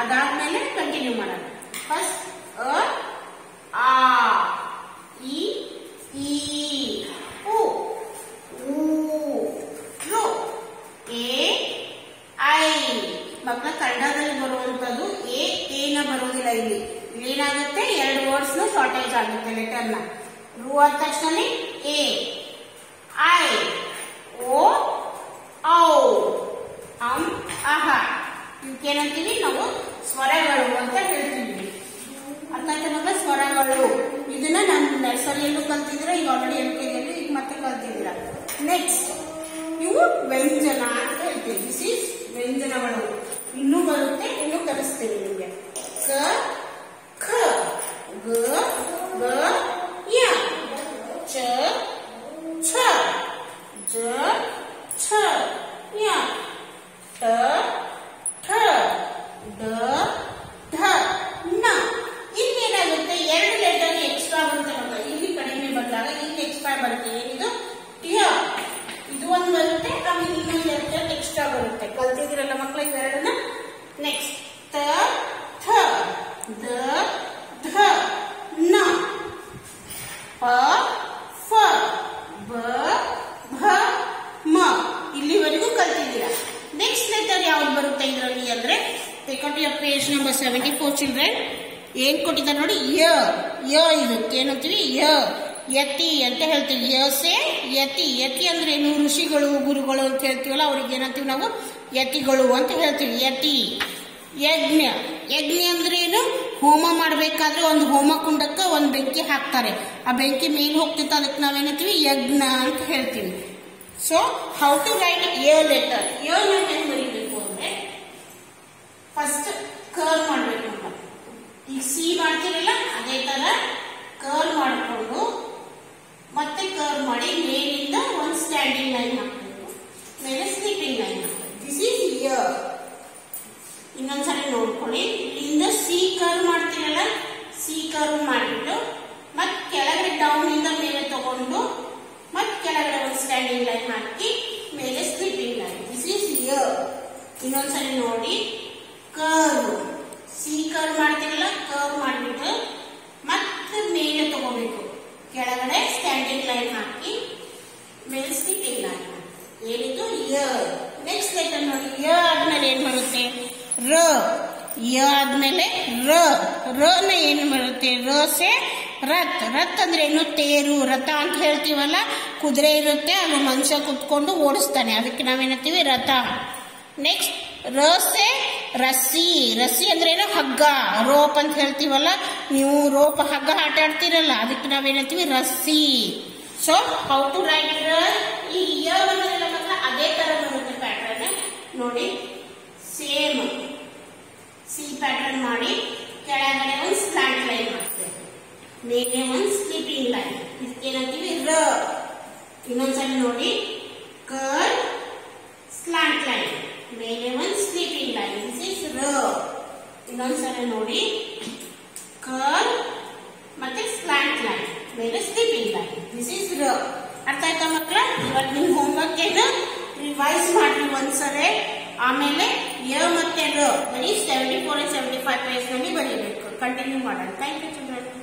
ಅದಾದ್ಮೇಲೆ ಕಂಟಿನ್ಯೂ ಮಾಡೋಣ ಫಸ್ಟ್ ಅ ಆ ಇ ಈ ಉ ಊ ರು ಎ ಐ ಮಕ್ಕಳ ಕನ್ನಡದಲ್ಲಿ ಬರುವಂತದ್ದು ಎ ಏನ ಬರುವುದಿಲ್ಲ ಇಲ್ಲಿ ಇಲ್ಲಿ ಏನಾಗುತ್ತೆ ಎರಡು ವರ್ಡ್ಸ್ ನ ಶಾರ್ಟೇಜ್ ಆಗುತ್ತೆ ಲೆಟರ್ ನ ರು ಆದ ತಕ್ಷಣ ಎ ಐ ಓ ಔ ಅಂ ಅಹ ಇವಕ್ಕೇನಂತೀವಿ ನಾವು ಸ್ವರಗಳು ಅಂತ ಹೇಳ್ತೀವಿ ಅರ್ಥ ಆಯ್ತಾ ಮಕ್ಕಳ ಸ್ವರಗಳು ಇದನ್ನ ನಾನು ನರ್ಸರಿಯಲ್ಲೂ ಕಲ್ತಿದ್ರೆ ಈಗ ಆಲ್ರೆಡಿ ಎಲ್ ಕೆ ಜಿಯಲ್ಲಿ ಈಗ ಮತ್ತೆ ಕಲ್ತಿದ್ದೀರ ನೆಕ್ಸ್ಟ್ ಇವು ವ್ಯಂಜನ ಅಂತ ಹೇಳ್ತೀವಿ ದಿಸ್ ಈಸ್ ವ್ಯಂಜನಗಳು ಇನ್ನೂ ಬರುತ್ತೆ ಇನ್ನೂ ಕಲಿಸ್ತೀನಿ ನಿಮಗೆ ಕ ಖ ಗ ಗ ಯ ಚ ಛ ಜ ಛ ಯ ಟ ಠ ಡ ಧ ನ ಇನ್ನೇನಾಗುತ್ತೆ ಎರಡು ಲೆಟರ್ ಎಕ್ಸ್ಟ್ರಾ ಬರುತ್ತೆ ಮಕ್ಕಳ ಇಲ್ಲಿ ಕಡಿಮೆ ಬಂದಾಗ ಇಲ್ಲಿ ಎಕ್ಸ್ಟ್ರಾ ಬರುತ್ತೆ ಏನಿದು ಯ ಇದು ಒಂದು ಬರುತ್ತೆ ಆಮೇಲೆ ಇನ್ನೊಂದು ಲೆಟರ್ ಎಕ್ಸ್ಟ್ರಾ ಬರುತ್ತೆ ಕಲ್ತಿದಿರಲ್ಲ ಮಕ್ಕಳ ಇವೆರಡನ್ನ ನೆಕ್ಸ್ಟ್ ತ ಥ ದ ಧ ನ ಪ ಫ ಬ ಭ ಮ ಇಲ್ಲಿವರೆಗೂ ಕಲ್ತಿದ್ದೀರಾ ನೆಕ್ಸ್ಟ್ ಲೆಟರ್ ಯಾವ್ದು ಬರುತ್ತೆ ಇದರಲ್ಲಿ ಅಂದ್ರೆ take out your page number seventy four children ಏನ್ ಕೊಟ್ಟಿದ್ದಾರೆ ನೋಡಿ ಯ ಯ ಇದಕ್ಕೆ ಏನಂತೀವಿ ಯ ಯತಿ ಅಂತ ಹೇಳ್ತೀವಿ ಯಸೆ ಯತಿ ಯತಿ ಅಂದ್ರೆ ಏನು ಋಷಿಗಳು ಗುರುಗಳು ಅಂತ ಹೇಳ್ತೀವಲ್ಲ ಅವ್ರಿಗೆ ಏನಂತೀವಿ ನಾವು ಯತಿಗಳು ಅಂತ ಹೇಳ್ತೀವಿ ಯತಿ ಯಜ್ಞ ಯಜ್ಞ ಅಂದ್ರೆ ಏನು ಹೋಮ ಮಾಡ್ಬೇಕಾದ್ರೆ ಒಂದು ಹೋಮ ಕುಂಡಕ್ಕೆ ಒಂದು ಬೆಂಕಿ ಹಾಕ್ತಾರೆ ಆ ಬೆಂಕಿ ಮೇಲೆ ಹೋಗ್ತಿತ್ತು ಅದಕ್ಕೆ ನಾವೇನಂತೀವಿ ಯಜ್ಞ ಅಂತ ಹೇಳ್ತೀವಿ ಸೊ ಹೌ ಟು ರೈಟ್ ಯ ಲೆಟರ್ ಯ ಲೆಟರ್ ಬರೀಬೇಕು ಅಂದ್ರೆ ಫಸ್ಟ್ ಕರ್ವ್ ಮಾಡ್ಬೇಕು ಅಂತ ಈಗ ಸಿ ಮಾಡ್ತೀರಲ್ಲ ಅದೇ ತರ ಕರ್ವ್ ಮಾಡಿಕೊಂಡು ಮತ್ತೆ ಕರ್ವ್ ಮಾಡಿ ಮೇಲಿಂದ ಒಂದು ಸ್ಟ್ಯಾಂಡಿಂಗ್ ಲೈನ್ ಹಾಕಬೇಕು ಮೇಲೆ ಸ್ಲೀಪಿಂಗ್ ಲೈನ್ ಹಾಕಬೇಕು ದಿಸ್ ಈಸ್ ಇಯರ್ ಇನ್ನೊಂದ್ಸರಿ ನೋಡ್ಕೊಳ್ಳಿ ಇಲ್ಲಿಂದ ಸಿ ಕರ್ವ್ ಮಾಡ್ತೀರಲ್ಲ ಸಿ ಕರ್ವ್ ಮಾಡಿಬಿಟ್ಟು ಮತ್ ಕೆಳಗಡೆ ಡೌನ್ ಇಂದ ಮೇಲೆ ತಗೊಂಡು ಮತ್ ಕೆಳಗಡೆ ಒಂದು ಸ್ಟ್ಯಾಂಡಿಂಗ್ ಲೈನ್ ಹಾಕಿ ಮೇಲೆ sleeping line this is ear ಇನ್ನೊಂದ್ಸರಿ ನೋಡಿ ಕರ್ವ್ ಸಿ ಕರ್ವ್ ಮಾಡ್ತೀರಲ್ಲ ಕರ್ವ್ ಮಾಡಿಬಿಟ್ಟು ಮತ್ತೆ ಮೇಲೆ ತಗೋಬೇಕು ಕೆಳಗಡೆ ಸ್ಟ್ಯಾಂಡಿಂಗ್ ಲೈನ್ ಹಾಕಿ ಮೇಲೆ ಸ್ಲೀಪಿಂಗ್ ಲೈನ್ ಏನಿದು ಇಯರ್ ನೆಕ್ಸ್ಟ್ ಲೆಟರ್ ನೋಡಿ ಯ ಆದ್ಮೇಲೆ ಏನ್ ಬರುತ್ತೆ ರ ಯ ಆದ್ಮೇಲೆ ರ ರ ನ ಏನು ಬರುತ್ತೆ ರ ಸೆ ರಥ್ ರಥ್ ಅಂದ್ರೆ ಏನು ತೇರು ರಥ ಅಂತ ಹೇಳ್ತೀವಲ್ಲ ಕುದುರೆ ಇರುತ್ತೆ ಅಲ್ಲಿ ಮನುಷ್ಯ ಕುತ್ಕೊಂಡು ಓಡಿಸ್ತಾನೆ ಅದಕ್ಕೆ ನಾವೇನಂತೀವಿ ರಥ ನೆಕ್ಸ್ಟ್ ರಸೆ ರಸ್ಸಿ ರಸ್ಸಿ ಅಂದ್ರೆ ಏನು ಹಗ್ಗ ರೋಪ್ ಅಂತ ಹೇಳ್ತೀವಲ್ಲ ನೀವು ರೋಪ್ ಹಗ್ಗ ಆಟ ಆಡ್ತೀರಲ್ಲ ಅದಕ್ಕೆ ನಾವೇನಂತೀವಿ ರಸ್ಸಿ ಸೊ ಹೌ ಟು ರೈಟ್ ಈ ಯ ಬಂದಿರಲ್ಲ ಮಕ್ಕಳ ಅದೇ ತರ ಬರುತ್ತೆ ಪ್ಯಾಟರ್ನ್ ನೋಡಿ ಸೇಮ್ ಸಿ ಪ್ಯಾಟರ್ನ್ ಮಾಡಿ ಕೆಳಗಡೆ ಒಂದು ಸ್ಲಾಂಟ್ ಲೈನ್ ಹಾಕ್ಬೇಕು ಮೇಲೆ ಒಂದು ಸ್ಲೀಪಿಂಗ್ ಲೈನ್ ಇದಕ್ಕೇನಂತೀವಿ ರ ಇನ್ನೊಂದ್ಸಲ ನೋಡಿ ಕರ್ ಸ್ಲಾಂಟ್ ಲೈನ್ ಮೇಲೆ ಒಂದು ಸ್ಲೀಪಿಂಗ್ ಲೈನ್ ದಿಸ್ ಇಸ್ ರ ಇನ್ನೊಂದ್ಸಲ ನೋಡಿ ಕರ್ ಮತ್ತೆ ಸ್ಲಾಂಟ್ ಲೈನ್ ಮೇಲೆ ಸ್ಲೀಪಿಂಗ್ ಲೈನ್ ದಿಸ್ ಇಸ್ ರ ಅರ್ಥ ಆಯ್ತಾ ಮಕ್ಕಳ ಇವತ್ತು ನಿಮ್ ಹೋಮ್ವರ್ಕ್ ಏನು ರಿವೈಸ್ ಮಾಡಿ ಒಂದ್ಸರಿ ಆಮೇಲೆ ಯ ಮತ್ತೆ ರ ಬರೀ seventy four seventy five page ನಲ್ಲಿ ಬರೀಬೇಕು ಕಂಟಿನ್ಯೂ ಮಾಡೋಣ ಥ್ಯಾಂಕ್ ಯು ಚಿಲ್ಡ್ರನ್